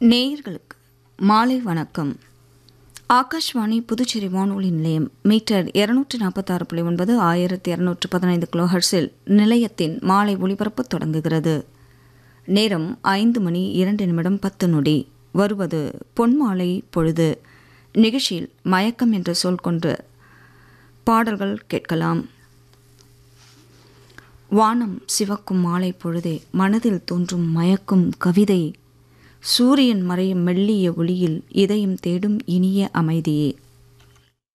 நேயர்களுக்கு மாலை வணக்கம் ஆகாஷ்வாணி புதுச்சேரி வானொலி நிலையம் மீட்டர் இருநூற்று நாற்பத்தாறு புள்ளி ஒன்பது ஆயிரத்தி இருநூற்று பதினைந்து கிலோஹர்ஸில் நிலையத்தின் மாலை ஒளிபரப்பு தொடங்குகிறது நேரம் ஐந்து மணி இரண்டு நிமிடம் பத்து நொடி வருவது பொன்மாலை பொழுது நிகழ்ச்சியில் மயக்கம் என்ற சொல் கொண்டு பாடல்கள் கேட்கலாம் வானம் சிவக்கும் மாலை பொழுதே மனதில் தோன்றும் மயக்கும் கவிதை சூரியன் மறையும் மெல்லிய ஒளியில் இதயம் தேடும் இனிய அமைதியே